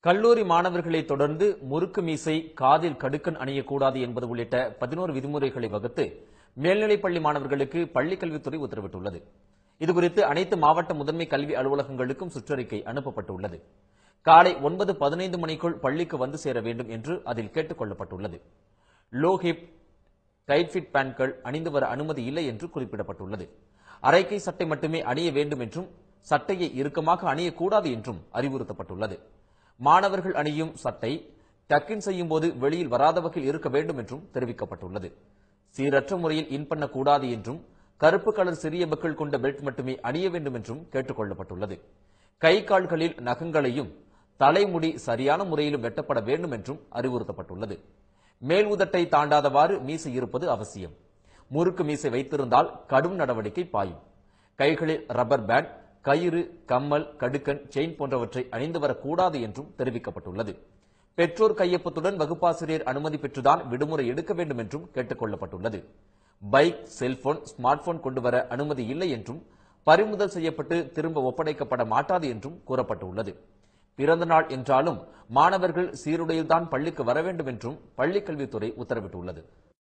கல்லூரி மாணவர்களை தொடர்ந்து முறுக்கு மீசை காதில் கடுக்கன் அணியக்கூடாது என்பது உள்ளிட்ட பதினோரு விதிமுறைகளை வகுத்து மேல்நிலைப்பள்ளி மாணவர்களுக்கு பள்ளிக் கல்வித்துறை உத்தரவிட்டுள்ளது இதுகுறித்து அனைத்து மாவட்ட முதன்மை கல்வி அலுவலகங்களுக்கும் சுற்றறிக்கை அனுப்பப்பட்டுள்ளது காலை ஒன்பது பதினைந்து மணிக்குள் பள்ளிக்கு வந்து சேர வேண்டும் என்று அதில் கேட்டுக் கொள்ளப்பட்டுள்ளது லோ ஹிப் டைட் ஃபிட் பேண்ட்கள் அணிந்து வர அனுமதி இல்லை என்று குறிப்பிடப்பட்டுள்ளது அரைக்கை சட்டை மட்டுமே அணிய வேண்டும் என்றும் சட்டையை இறுக்கமாக அணியக்கூடாது என்றும் அறிவுறுத்தப்பட்டுள்ளது மாணவர்கள் அணியும் சட்டை டக்கின் செய்யும் போது வெளியில் வராத வகையில் இருக்க வேண்டும் என்றும் தெரிவிக்கப்பட்டுள்ளது சீரற்ற முறையில் இன் பண்ணக்கூடாது என்றும் கருப்பு கலர் சிறிய பக்கள் கொண்ட பெல்ட் மட்டுமே அணிய வேண்டும் என்றும் கேட்டுக் கொள்ளப்பட்டுள்ளது கை கால்களில் நகங்களையும் தலைமுடி சரியான முறையிலும் வெட்டப்பட வேண்டும் என்றும் அறிவுறுத்தப்பட்டுள்ளது மேல் உதட்டை தாண்டாதவாறு மீசை இருப்பது அவசியம் முறுக்கு மீசை வைத்திருந்தால் கடும் நடவடிக்கை பாயும் கைகளில் ரப்பர் பேண்ட் கயிறு கம்மல் கடுக்கன் செயின் போன்றவற்றை அணிந்து வரக்கூடாது என்றும் தெரிவிக்கப்பட்டுள்ளது பெற்றோர் கையொப்பத்துடன் வகுப்பாசிரியர் அனுமதி பெற்றுதான் விடுமுறை எடுக்க வேண்டும் என்றும் கேட்டுக் கொள்ளப்பட்டுள்ளது பைக் செல்போன் ஸ்மார்ட் போன் கொண்டு வர அனுமதி இல்லை என்றும் பறிமுதல் செய்யப்பட்டு திரும்ப ஒப்படைக்கப்பட மாட்டாது என்றும் கூறப்பட்டுள்ளது பிறந்த நாள் என்றாலும் மாணவர்கள் சீருடையில்தான் பள்ளிக்கு வர வேண்டும் என்றும் பள்ளிக் கல்வித்துறை உத்தரவிட்டுள்ளது